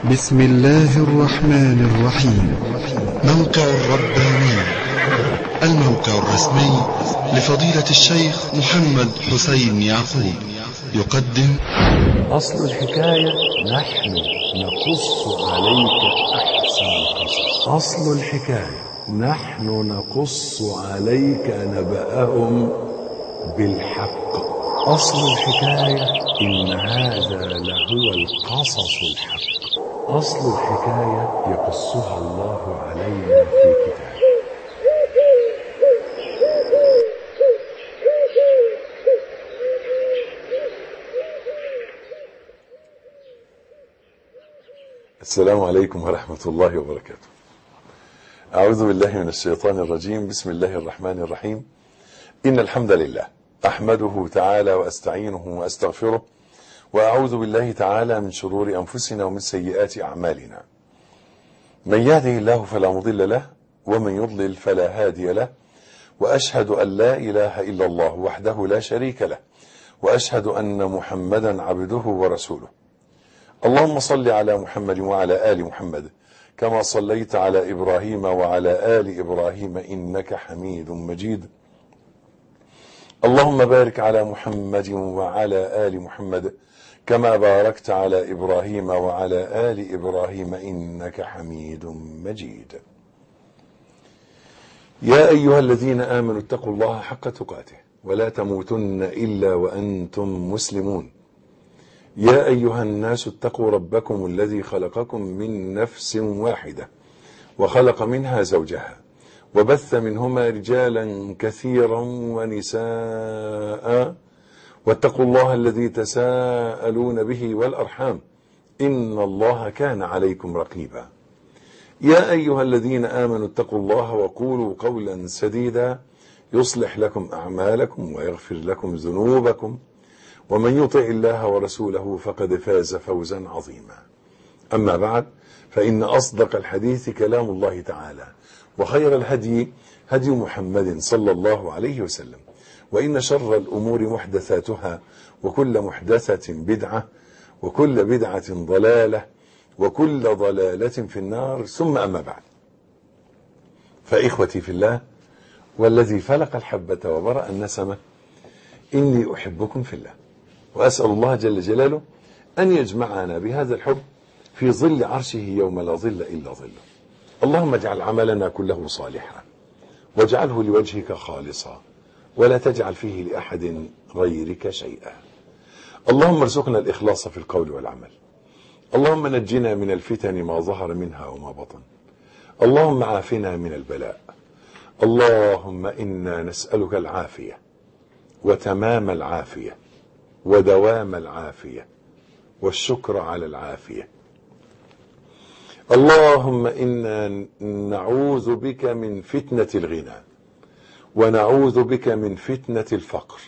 بسم الله الرحمن الرحيم موقع الرباني الموقع الرسمي لفضيلة الشيخ محمد حسين يعقوب يقدم أصل الحكاية نحن نقص عليك أحسن القصص أصل الحكاية نحن نقص عليك نبأهم بالحق أصل الحكاية إن هذا لهو القصص الحق أصل الحكاية يقصها الله علينا في كتابه السلام عليكم ورحمة الله وبركاته أعوذ بالله من الشيطان الرجيم بسم الله الرحمن الرحيم إن الحمد لله أحمده تعالى وأستعينه وأستغفره وأعوذ بالله تعالى من شرور أنفسنا ومن سيئات أعمالنا من يهده الله فلا مضل له ومن يضلل فلا هادي له وأشهد أن لا إله إلا الله وحده لا شريك له وأشهد أن محمدا عبده ورسوله اللهم صل على محمد وعلى آل محمد كما صليت على إبراهيم وعلى آل إبراهيم إنك حميد مجيد اللهم بارك على محمد وعلى آل محمد كما باركت على إبراهيم وعلى آل إبراهيم إنك حميد مجيد يا أيها الذين آمنوا اتقوا الله حق تقاته ولا تموتن إلا وأنتم مسلمون يا أيها الناس اتقوا ربكم الذي خلقكم من نفس واحدة وخلق منها زوجها وبث منهما رجالا كثيرا ونساء واتقوا الله الذي تساءلون به والأرحام إن الله كان عليكم رقيبا يا أيها الذين آمنوا اتقوا الله وقولوا قولا سديدا يصلح لكم أعمالكم ويغفر لكم ذنوبكم ومن يطع الله ورسوله فقد فاز فوزا عظيما أما بعد فإن أصدق الحديث كلام الله تعالى وخير الهدي هدي محمد صلى الله عليه وسلم وإن شر الأمور محدثاتها وكل محدثة بدعة وكل بدعة ضلالة وكل ضلالة في النار ثم أما بعد فإخوتي في الله والذي فلق الحبة وبرأ النسمة إني أحبكم في الله وأسأل الله جل جلاله أن يجمعنا بهذا الحب في ظل عرشه يوم لا ظل إلا ظله اللهم اجعل عملنا كله صالحا واجعله لوجهك خالصا ولا تجعل فيه لأحد غيرك شيئا اللهم ارزقنا الإخلاص في القول والعمل اللهم نجنا من الفتن ما ظهر منها وما بطن اللهم عافنا من البلاء اللهم إنا نسألك العافية وتمام العافية ودوام العافية والشكر على العافية اللهم إنا نعوذ بك من فتنة الغنى ونعوذ بك من فتنة الفقر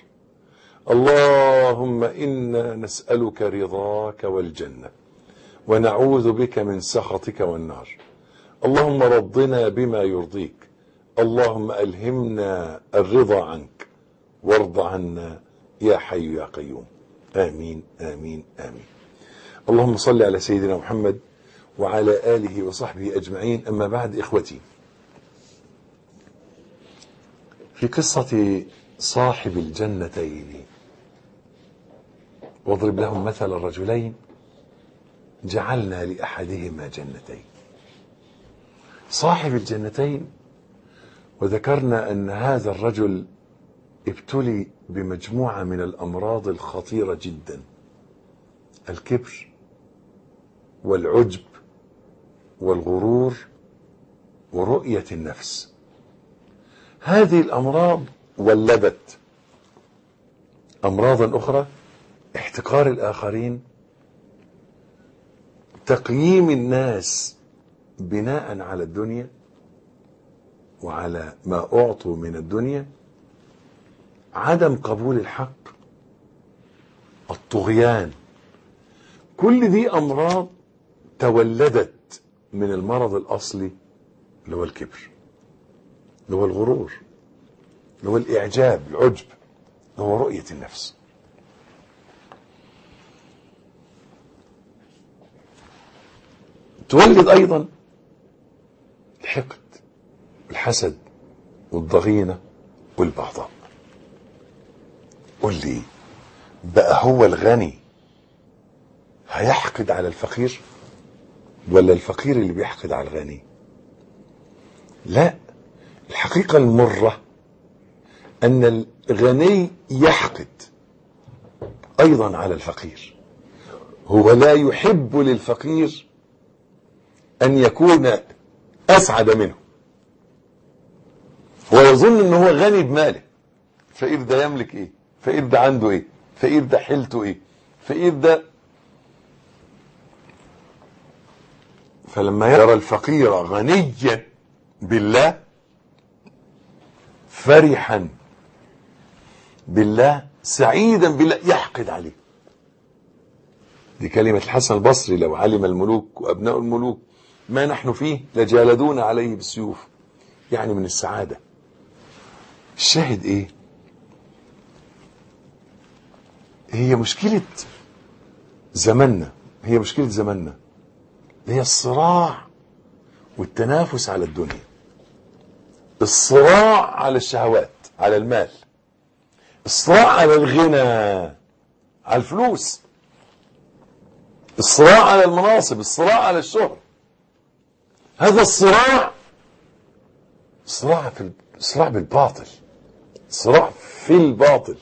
اللهم إنا نسألك رضاك والجنة ونعوذ بك من سخطك والنار اللهم رضنا بما يرضيك اللهم ألهمنا الرضا عنك وارض عنا يا حي يا قيوم آمين آمين آمين اللهم صل على سيدنا محمد وعلى آله وصحبه أجمعين أما بعد إخوتي في قصة صاحب الجنتين واضرب لهم مثل الرجلين جعلنا لأحدهما جنتين صاحب الجنتين وذكرنا أن هذا الرجل ابتلي بمجموعة من الأمراض الخطيرة جدا الكبر والعجب والغرور ورؤية النفس هذه الأمراض ولدت أمراضا أخرى احتقار الآخرين تقييم الناس بناء على الدنيا وعلى ما أعطوا من الدنيا عدم قبول الحق الطغيان كل دي أمراض تولدت من المرض الأصلي اللي هو الكبر اللي هو الغرور اللي هو الإعجاب العجب اللي هو رؤية النفس تولد أيضا الحقد الحسد والضغينة والبغضاء قل لي بقى هو الغني هيحقد على الفقير ولا الفقير اللي بيحقد على الغني لا الحقيقة المرة أن الغني يحقد أيضا على الفقير هو لا يحب للفقير أن يكون أسعد منه هو يظن أنه هو غني بماله فقير ده يملك إيه فقير ده عنده إيه فقير ده حيلته إيه فقير ده فلما يرى الفقير غنيا بالله فرحا بالله سعيدا بالله يحقد عليه دي كلمة الحسن البصري لو علم الملوك وأبناء الملوك ما نحن فيه لجالدون عليه بالسيوف يعني من السعادة الشاهد ايه هي مشكلة زماننا هي مشكلة زماننا هي الصراع والتنافس على الدنيا الصراع على الشهوات على المال الصراع على الغنى على الفلوس الصراع على المناصب الصراع على الشهرة هذا الصراع صراع في صراع بالباطل صراع في الباطل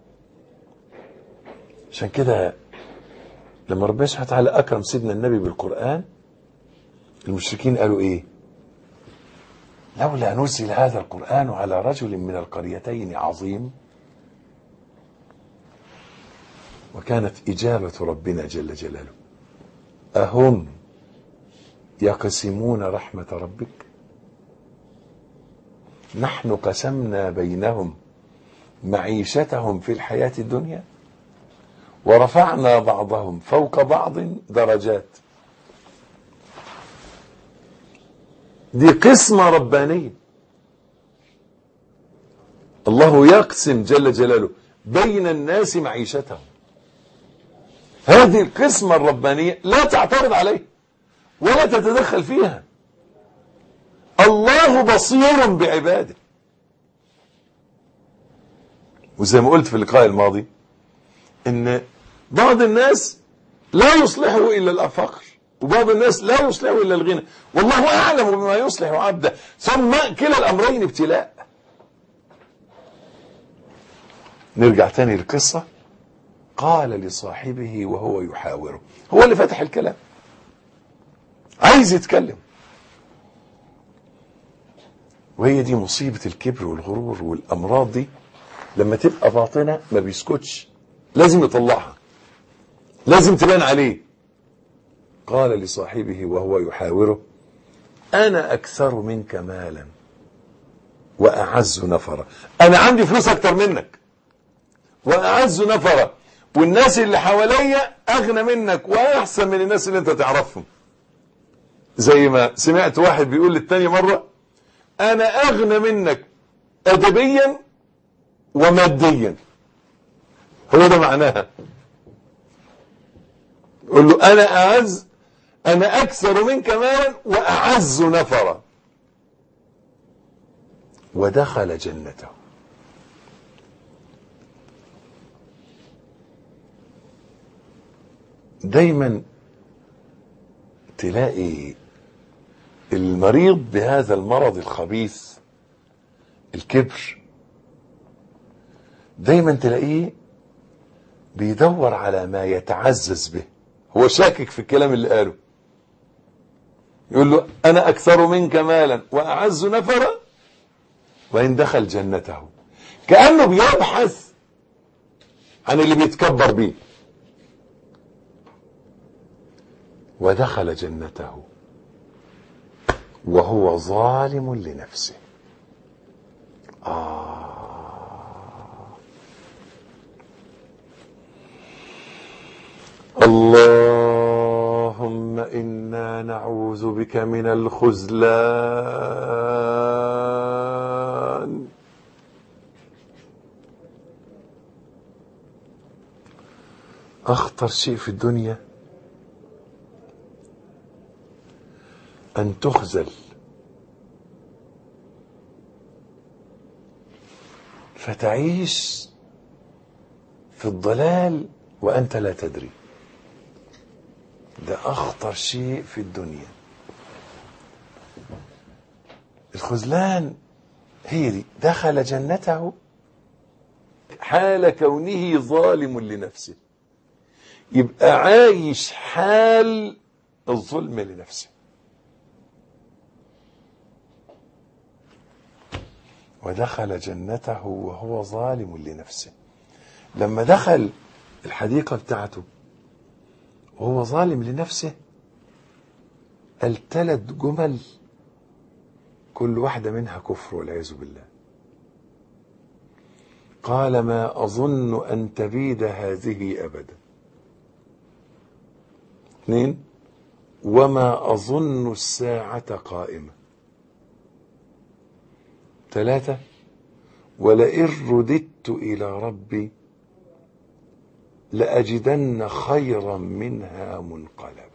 عشان كده لما ربنا سبحانه وتعالى اكرم سيدنا النبي بالقران المشركين قالوا ايه لولا نزل هذا القران على رجل من القريتين عظيم وكانت اجابه ربنا جل جلاله اهم يقسمون رحمه ربك نحن قسمنا بينهم معيشتهم في الحياه الدنيا ورفعنا بعضهم فوق بعض درجات دي قسمة ربانية الله يقسم جل جلاله بين الناس معيشتهم هذه القسمة الربانية لا تعترض عليها ولا تتدخل فيها الله بصير بعباده وزي ما قلت في اللقاء الماضي ان بعض الناس لا يصلحه الا الفقر وبعض الناس لا يصلحه الا الغنى والله اعلم بما يصلح عبده ثم كلا الامرين ابتلاء نرجع تاني للقصة قال لصاحبه وهو يحاوره هو اللي فتح الكلام عايز يتكلم وهي دي مصيبة الكبر والغرور والأمراض دي لما تبقى باطنة ما بيسكتش لازم يطلعها لازم تبان عليه قال لصاحبه وهو يحاوره أنا أكثر منك مالا وأعز نفرا أنا عندي فلوس أكتر منك وأعز نفرا والناس اللي حواليا أغنى منك وأحسن من الناس اللي أنت تعرفهم زي ما سمعت واحد بيقول للتاني مرة أنا أغنى منك أدبيا وماديا هو ده معناها قل له انا اعز انا اكثر منك مالا واعز نفرا ودخل جنته دايما تلاقي المريض بهذا المرض الخبيث الكبر دايما تلاقيه بيدور على ما يتعزز به هو شاكك في الكلام اللي قاله يقول له انا اكثر منك مالا واعز نفرا وان دخل جنته كانه بيبحث عن اللي بيتكبر بيه ودخل جنته وهو ظالم لنفسه آه اللهم إنا نعوذ بك من الخذلان أخطر شيء في الدنيا أن تخزل فتعيش في الضلال وأنت لا تدري ده أخطر شيء في الدنيا الخذلان هي دي دخل جنته حال كونه ظالم لنفسه يبقى عايش حال الظلم لنفسه ودخل جنته وهو ظالم لنفسه لما دخل الحديقة بتاعته وهو ظالم لنفسه قال ثلاث جمل كل واحدة منها كفر والعياذ بالله قال ما أظن أن تبيد هذه أبدا اثنين وما أظن الساعة قائمة ثلاثة ولئن رددت إلى ربي لأجدن خيرا منها منقلبا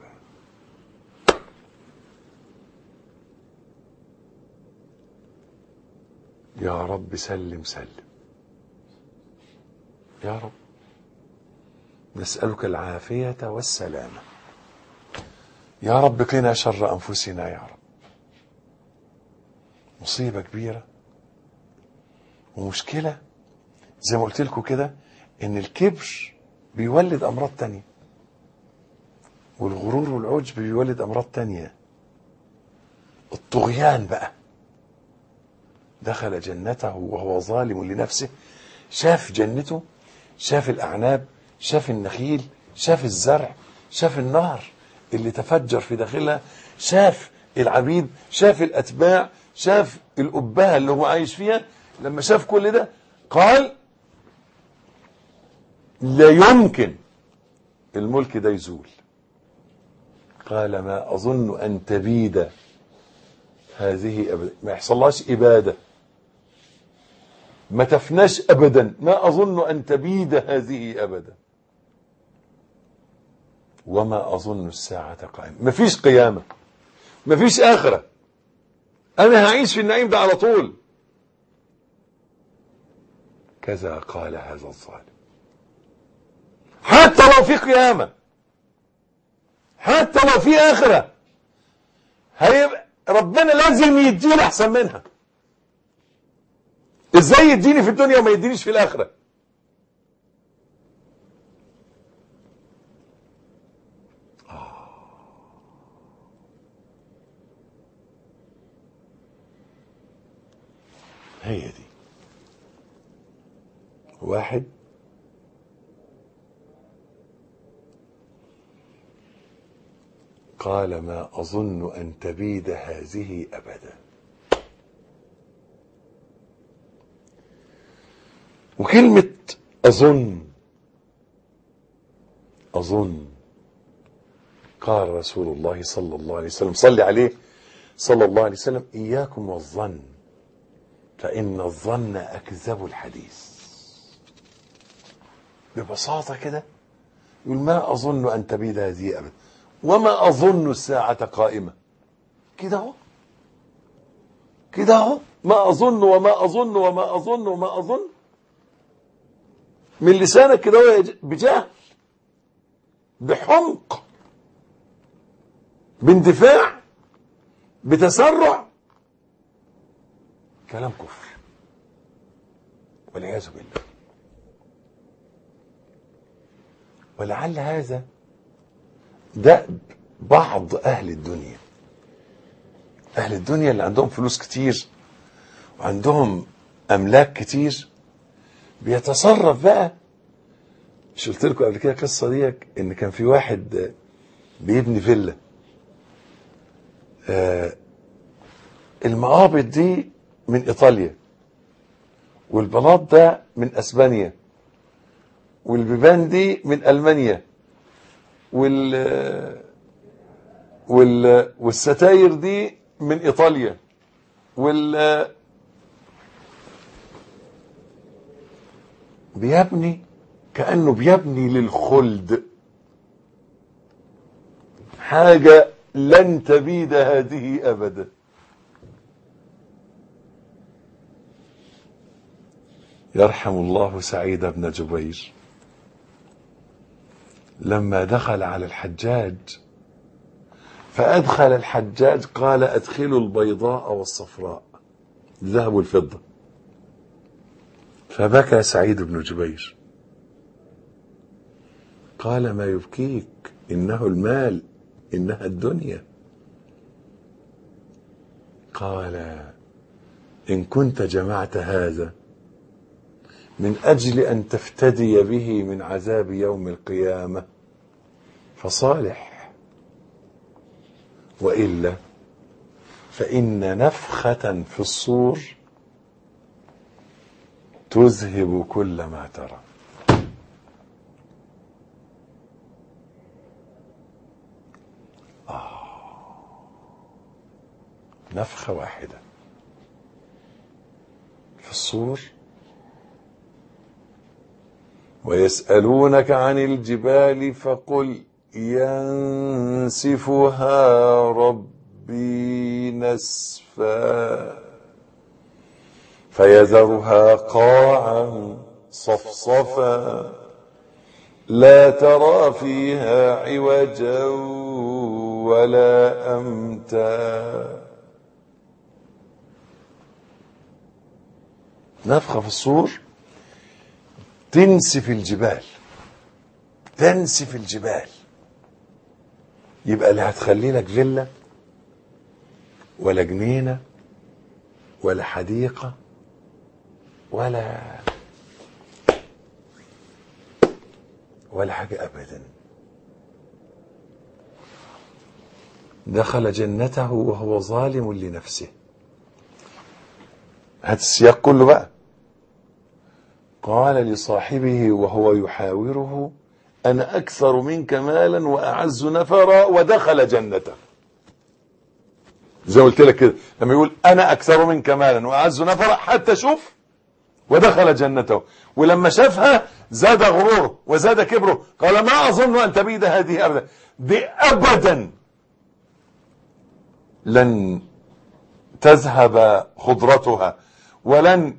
يا رب سلم سلم يا رب نسألك العافية والسلامة يا رب قنا شر أنفسنا يا رب مصيبة كبيرة ومشكلة زي ما قلت لكم كده ان الكبر بيولد امراض تانية والغرور والعجب بيولد امراض تانية الطغيان بقى دخل جنته وهو ظالم لنفسه شاف جنته شاف الاعناب شاف النخيل شاف الزرع شاف النهر اللي تفجر في داخلها شاف العبيد شاف الاتباع شاف الأبهة اللي هو عايش فيها لما شاف كل ده قال لا يمكن الملك ده يزول قال ما أظن أن تبيد هذه أبدا ما يحصلهاش إبادة ما تفناش أبدا ما أظن أن تبيد هذه أبدا وما أظن الساعة قائمة ما فيش قيامة ما فيش آخرة أنا هعيش في النعيم ده على طول كذا قال هذا الظالم حتى لو في قيامة حتى لو في آخرة هيبقى ربنا لازم يديني أحسن منها ازاي يديني في الدنيا وما يدينيش في الآخرة هي دي واحد قال ما أظن أن تبيد هذه أبدا وكلمة أظن أظن قال رسول الله صلى الله عليه وسلم صلي عليه صلى الله عليه وسلم إياكم والظن فإن الظن أكذب الحديث ببساطة كده يقول ما أظن أن تبيد هذه أبدا وما أظن الساعة قائمة كده اهو كده اهو ما أظن وما أظن وما أظن وما أظن من لسانك كده اهو بجهل بحمق باندفاع بتسرع كلام كفر والعياذ بالله ولعل هذا دأب بعض أهل الدنيا أهل الدنيا اللي عندهم فلوس كتير وعندهم أملاك كتير بيتصرف بقى مش قلت لكم قبل كده القصة ديك إن كان في واحد بيبني فيلا آه المقابض دي من إيطاليا والبلاط ده من أسبانيا والبيبان دي من ألمانيا وال وال والستاير دي من ايطاليا وال بيبني كانه بيبني للخلد حاجه لن تبيد هذه أبدا يرحم الله سعيد بن جبير لما دخل على الحجاج فأدخل الحجاج قال أدخلوا البيضاء والصفراء الذهب والفضة فبكى سعيد بن جبير قال ما يبكيك إنه المال إنها الدنيا قال إن كنت جمعت هذا من أجل أن تفتدي به من عذاب يوم القيامة فصالح وإلا فإن نفخة في الصور تذهب كل ما ترى آه. نفخة واحدة في الصور ويسألونك عن الجبال فقل ينسفها ربي نسفا فيذرها قاعا صفصفا لا ترى فيها عوجا ولا أمتا نفخة في الصور تنسف الجبال تنسف الجبال يبقى لا هتخلي لك فيلا ولا جنينة ولا حديقة ولا ولا حاجة أبدا دخل جنته وهو ظالم لنفسه هات السياق كله بقى قال لصاحبه وهو يحاوره أنا أكثر منك مالا وأعز نفرا ودخل جنته زي ما قلت لك كده لما يقول أنا أكثر منك مالا وأعز نفرا حتى شوف ودخل جنته ولما شافها زاد غروره وزاد كبره قال ما أظن أن تبيد هذه أبدا دي أبدا لن تذهب خضرتها ولن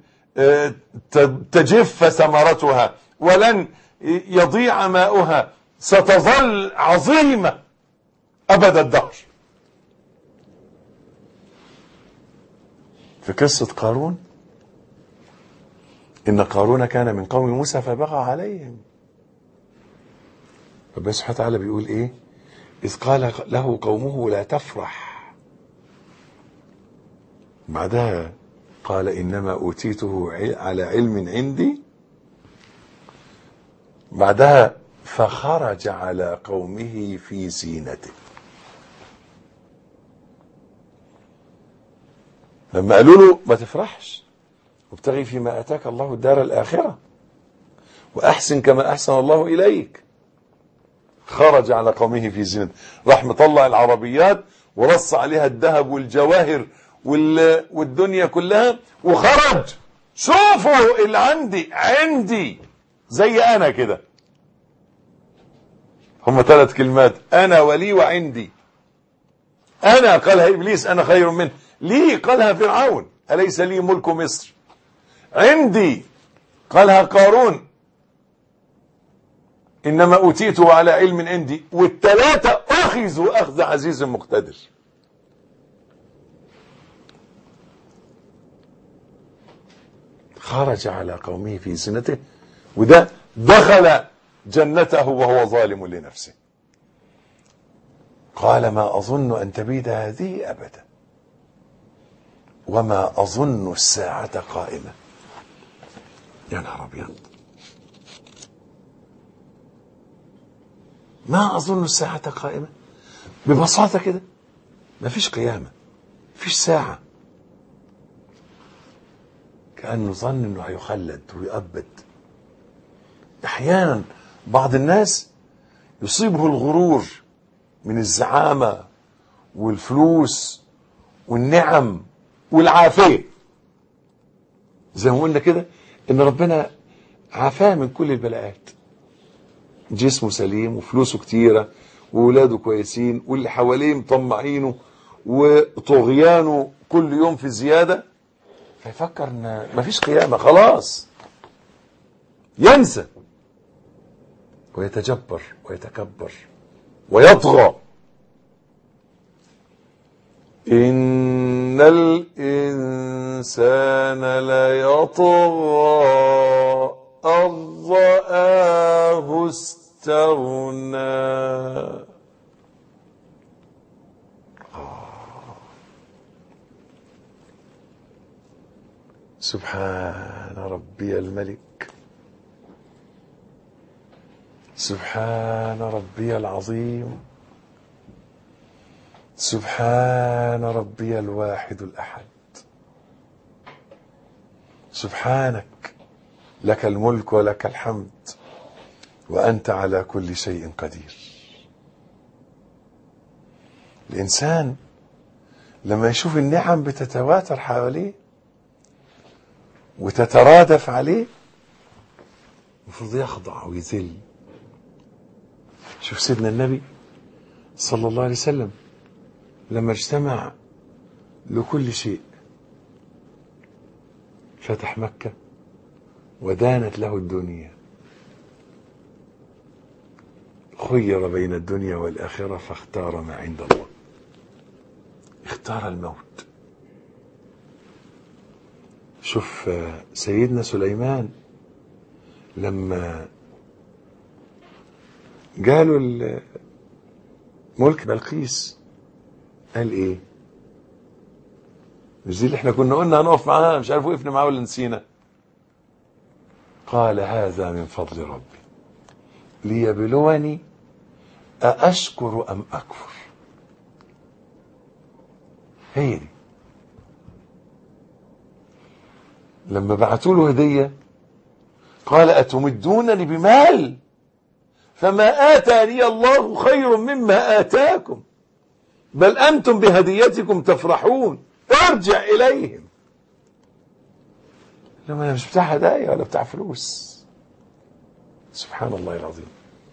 تجف ثمرتها ولن يضيع ماؤها ستظل عظيمة أبد الدهر في قصة قارون إن قارون كان من قوم موسى فبغى عليهم ربنا سبحانه وتعالى بيقول إيه إذ قال له قومه لا تفرح بعدها قال إنما أوتيته على علم عندي بعدها فخرج على قومه في زينته لما قالوا له ما تفرحش وابتغي فيما اتاك الله الدار الاخره واحسن كما احسن الله اليك خرج على قومه في زينته راح مطلع العربيات ورص عليها الذهب والجواهر والدنيا كلها وخرج شوفوا اللي عندي عندي زي انا كده هم ثلاث كلمات انا ولي وعندي انا قالها ابليس انا خير منه لي قالها فرعون اليس لي ملك مصر عندي قالها قارون انما اوتيته على علم عندي والثلاثه اخذوا اخذ عزيز مقتدر خرج على قومه في زينته وده دخل جنته وهو ظالم لنفسه قال ما أظن أن تبيد هذه أبدا وما أظن الساعة قائمة يا نهار أبيض ما أظن الساعة قائمة ببساطة كده ما فيش قيامة فيش ساعة كأنه ظن أنه هيخلد ويؤبد أحيانا بعض الناس يصيبه الغرور من الزعامة والفلوس والنعم والعافية زي ما قلنا كده ان ربنا عافاه من كل البلاءات جسمه سليم وفلوسه كتيرة وولاده كويسين واللي حواليه مطمعينه وطغيانه كل يوم في زيادة فيفكر ان مفيش قيامة خلاص ينسى ويتجبر ويتكبر ويطغى إن الإنسان ليطغى أن رآه استغنى سبحان ربي الملك سبحان ربي العظيم سبحان ربي الواحد الأحد سبحانك لك الملك ولك الحمد وأنت على كل شيء قدير الإنسان لما يشوف النعم بتتواتر حواليه وتترادف عليه المفروض يخضع ويذل شوف سيدنا النبي صلى الله عليه وسلم لما اجتمع لكل شيء فتح مكة ودانت له الدنيا خير بين الدنيا والآخرة فاختار ما عند الله اختار الموت شوف سيدنا سليمان لما جاله ملك بلقيس قال ايه مش دي اللي احنا كنا قلنا هنقف معاها مش عارف وقفنا معاه ولا نسينا قال هذا من فضل ربي ليبلوني أأشكر أم أكفر هي دي لما بعتوا له هدية قال أتمدونني بمال فما آتاني الله خير مما آتاكم بل أنتم بهديتكم تفرحون ارجع إليهم لما أنا مش بتاع هدايا ولا بتاع فلوس سبحان الله العظيم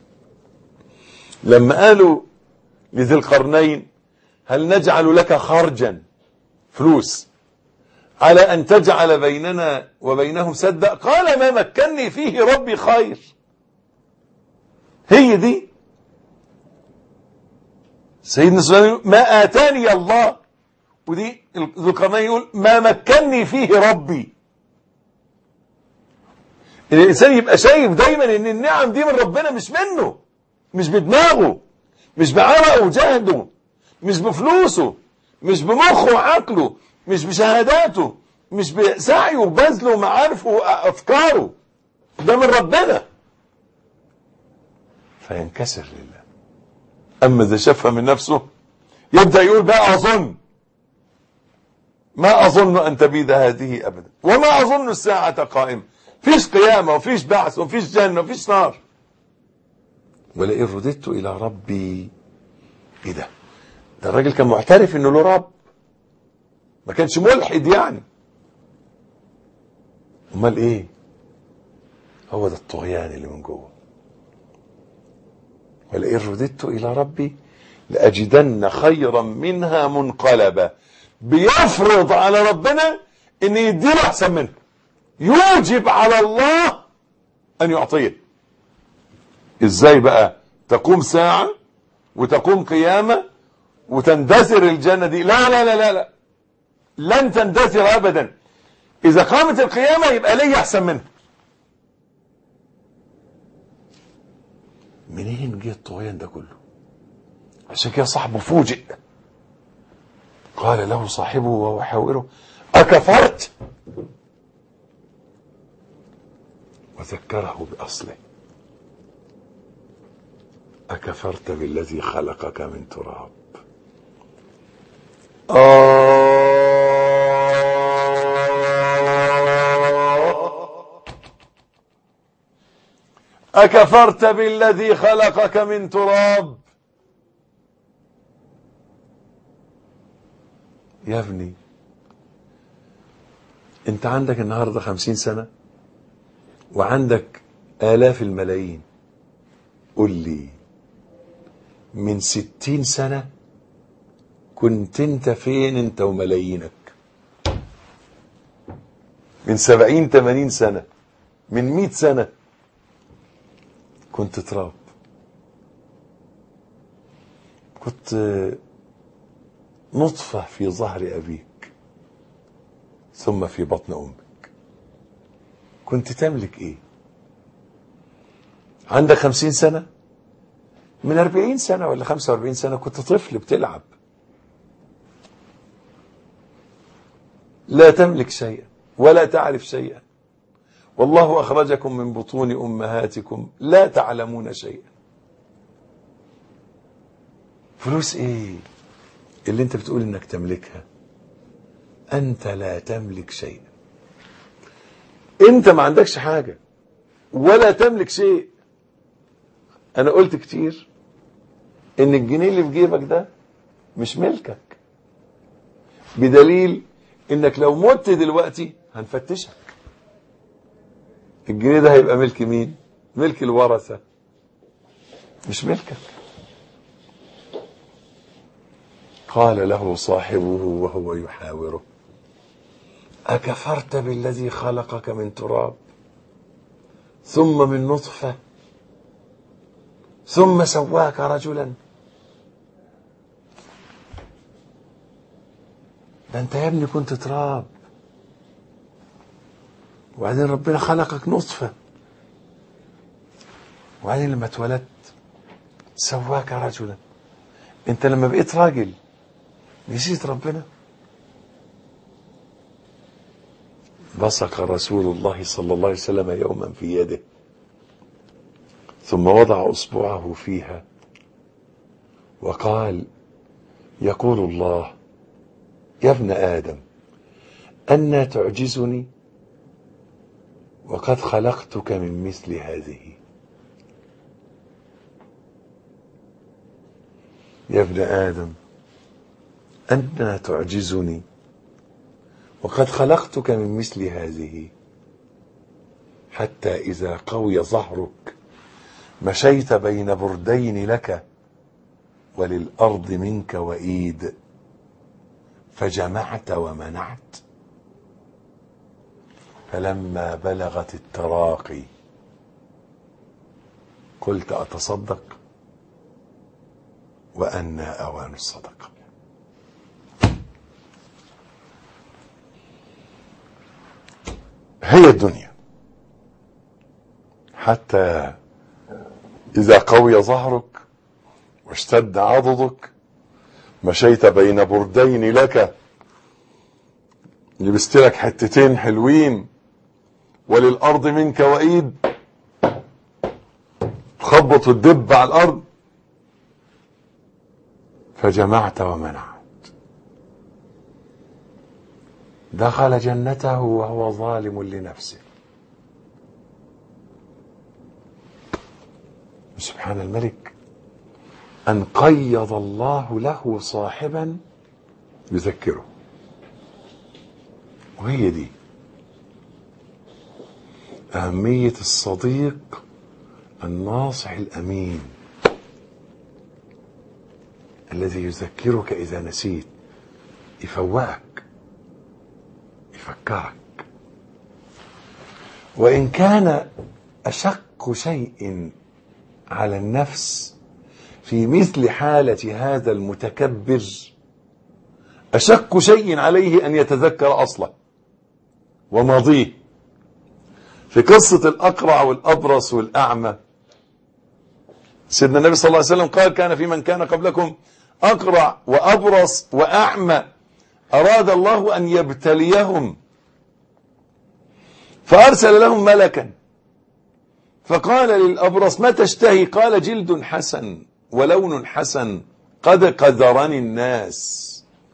لما قالوا لذي القرنين هل نجعل لك خرجا فلوس على أن تجعل بيننا وبينهم سدا قال ما مكني فيه ربي خير هي دي سيدنا سليمان ما آتاني الله ودي ذو القرنين يقول ما مكني فيه ربي ان الانسان يبقى شايف دايما ان النعم دي من ربنا مش منه مش بدماغه مش بعرقه وجهده مش بفلوسه مش بمخه وعقله مش بشهاداته مش بسعيه وبذله ومعارفه وافكاره ده من ربنا فينكسر لله اما اذا شافها من نفسه يبدا يقول بقى اظن ما اظن ان تبيد هذه ابدا وما اظن الساعه قائمه فيش قيامه وفيش بعث وفيش جنه وفيش نار ولئن رددت الى ربي ايه ده ده الراجل كان معترف انه له رب ما كانش ملحد يعني امال ايه هو ده الطغيان اللي من جوه ولئن رددت الى ربي لاجدن خيرا منها منقلبا بيفرض على ربنا ان يديله احسن منها يوجب على الله ان يعطيه ازاي بقى تقوم ساعة وتقوم قيامة وتندثر الجنة دي لا لا لا لا لا لن تندثر ابدا اذا قامت القيامة يبقى لي احسن منها منين جه الطغيان ده كله عشان كده صاحبه فوجئ قال له صاحبه وهو يحاوره أكفرت وذكره بأصله أكفرت بالذي خلقك من تراب آه أكفرت بالذي خلقك من تراب يا ابني انت عندك النهاردة خمسين سنة وعندك آلاف الملايين قل لي من ستين سنة كنت انت فين انت وملايينك من سبعين تمانين سنة من مئة سنة كنت تراب كنت نطفة في ظهر أبيك ثم في بطن أمك كنت تملك إيه عندك خمسين سنة من أربعين سنة ولا خمسة وأربعين سنة كنت طفل بتلعب لا تملك شيئا ولا تعرف شيئا والله أخرجكم من بطون أمهاتكم لا تعلمون شيئا فلوس ايه اللي انت بتقول انك تملكها انت لا تملك شيئا انت ما عندكش حاجة ولا تملك شيء انا قلت كتير ان الجنيه اللي في جيبك ده مش ملكك بدليل انك لو مت دلوقتي هنفتشك الجنيه ده هيبقى ملك مين ملك الورثة مش ملكك قال له صاحبه وهو يحاوره أكفرت بالذي خلقك من تراب ثم من نطفة ثم سواك رجلا ده انت يا ابني كنت تراب وبعدين ربنا خلقك نطفة وبعدين لما اتولدت سواك رجلا انت لما بقيت راجل نسيت ربنا بصق رسول الله صلى الله عليه وسلم يوما في يده ثم وضع اصبعه فيها وقال يقول الله يا ابن ادم أنا تعجزني وقد خلقتك من مثل هذه يا ابن آدم أنا تعجزني وقد خلقتك من مثل هذه حتى إذا قوي ظهرك مشيت بين بردين لك وللأرض منك وإيد فجمعت ومنعت فلما بلغت التراقي قلت أتصدق وأنا أوان الصدقة هي الدنيا حتى إذا قوي ظهرك واشتد عضدك مشيت بين بردين لك لبست لك حتتين حلوين وللأرض منك وإيد تخبط وتدب على الأرض فجمعت ومنعت دخل جنته وهو ظالم لنفسه سبحان الملك أن قيض الله له صاحبا يذكره وهي دي أهمية الصديق الناصح الأمين الذي يذكرك إذا نسيت يفوقك يفكرك وإن كان أشق شيء على النفس في مثل حالة هذا المتكبر أشق شيء عليه أن يتذكر أصله وماضيه في قصة الأقرع والأبرص والأعمى سيدنا النبي صلى الله عليه وسلم قال كان في من كان قبلكم أقرع وأبرص وأعمى أراد الله أن يبتليهم فأرسل لهم ملكا فقال للأبرص ما تشتهي قال جلد حسن ولون حسن قد قذرني الناس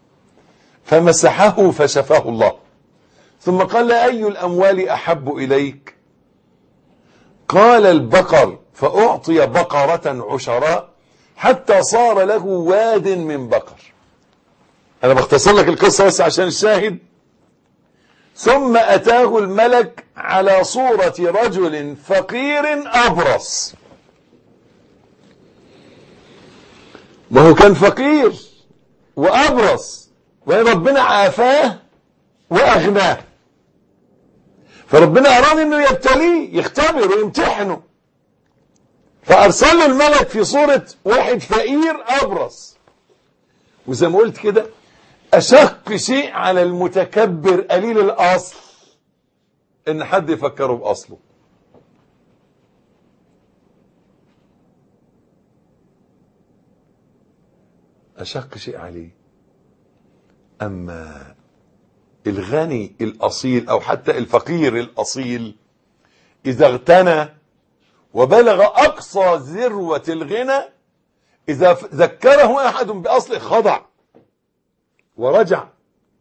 فمسحه فشفاه الله ثم قال أي الأموال أحب إليك قال البقر فأعطي بقرة عشراء حتى صار له واد من بقر أنا بختصر لك القصة بس عشان الشاهد ثم أتاه الملك على صورة رجل فقير أبرص ما هو كان فقير وأبرص وربنا عافاه وأغناه فربنا أراد أنه يبتليه يختبره ويمتحنه فأرسل له الملك في صورة واحد فقير أبرص وزي ما قلت كده أشق شيء على المتكبر قليل الأصل إن حد يفكره بأصله أشق شيء عليه أما الغني الأصيل أو حتى الفقير الأصيل إذا اغتنى وبلغ أقصى ذروة الغنى إذا ذكره أحد بأصله خضع ورجع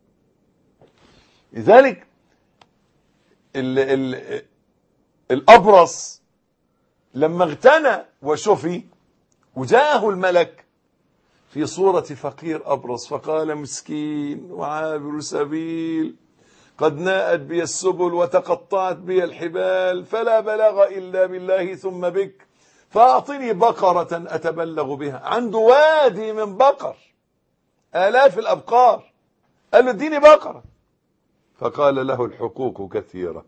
لذلك ال ال الأبرص لما اغتنى وشفي وجاءه الملك في صورة فقير أبرص فقال مسكين وعابر سبيل قد ناءت بي السبل وتقطعت بي الحبال فلا بلاغ إلا بالله ثم بك فأعطني بقرة أتبلغ بها عنده وادي من بقر آلاف الأبقار قال له اديني بقرة فقال له الحقوق كثيرة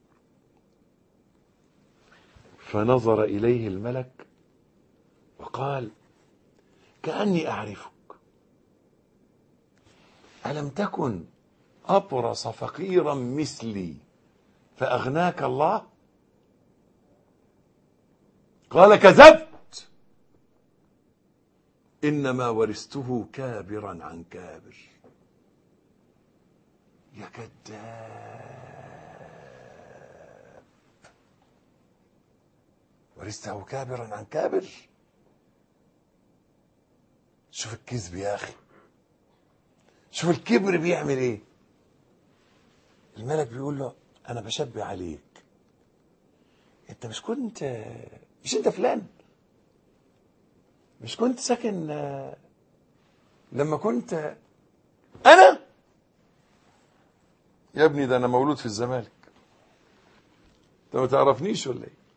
فنظر إليه الملك وقال كأني أعرفك ألم تكن أبرص فقيرا مثلي فأغناك الله قال كذبت إنما ورثته كابرا عن كابر يا كذاب ورثته كابرا عن كابر شوف الكذب يا أخي شوف الكبر بيعمل ايه الملك بيقول له انا بشبه عليك انت مش كنت مش انت فلان مش كنت ساكن لما كنت انا يا ابني ده انا مولود في الزمالك انت ما تعرفنيش ولا ايه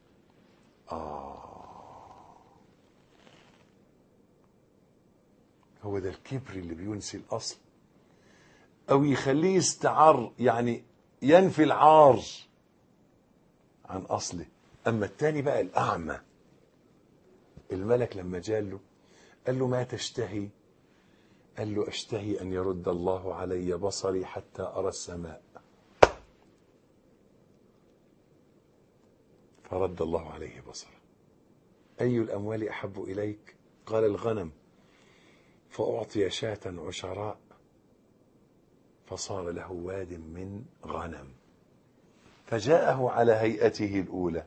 هو ده الكبر اللي بينسي الأصل أو يخليه يستعار يعني ينفي العار عن أصله أما التاني بقى الأعمى الملك لما جاله قال له ما تشتهي قال له أشتهي أن يرد الله علي بصري حتى أرى السماء فرد الله عليه بصره أي الأموال أحب إليك قال الغنم فأعطي شاة عشراء فصار له واد من غنم فجاءه على هيئته الأولى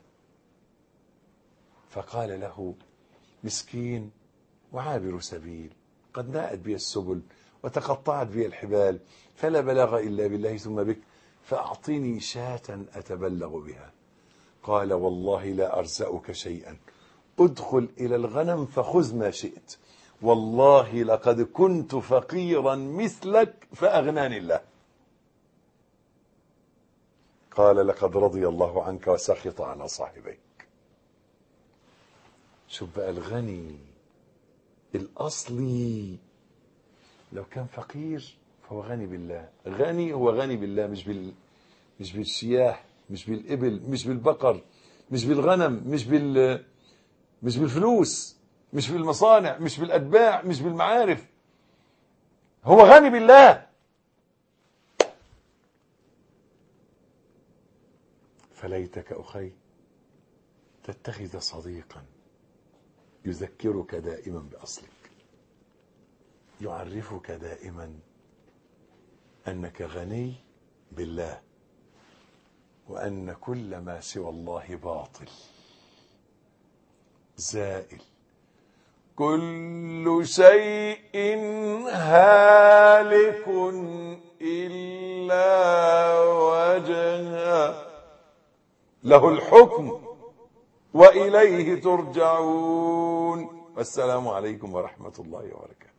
فقال له مسكين وعابر سبيل قد ناءت بي السبل وتقطعت بي الحبال فلا بلاغ إلا بالله ثم بك فأعطني شاة أتبلغ بها قال والله لا أرزأك شيئا ادخل إلى الغنم فخذ ما شئت والله لقد كنت فقيرا مثلك فأغناني الله قال لقد رضي الله عنك وسخط على صاحبيك شوف بقى الغني الأصلي لو كان فقير فهو غني بالله غني هو غني بالله مش بال مش بالشياح مش بالإبل مش بالبقر مش بالغنم مش بال مش بالفلوس مش بالمصانع مش بالأتباع مش بالمعارف هو غني بالله فليتك أخي تتخذ صديقا يذكرك دائما بأصلك يعرفك دائما أنك غني بالله وأن كل ما سوى الله باطل زائل كل شيء هالك إلا وجهه له الحكم وإليه ترجعون والسلام عليكم ورحمة الله وبركاته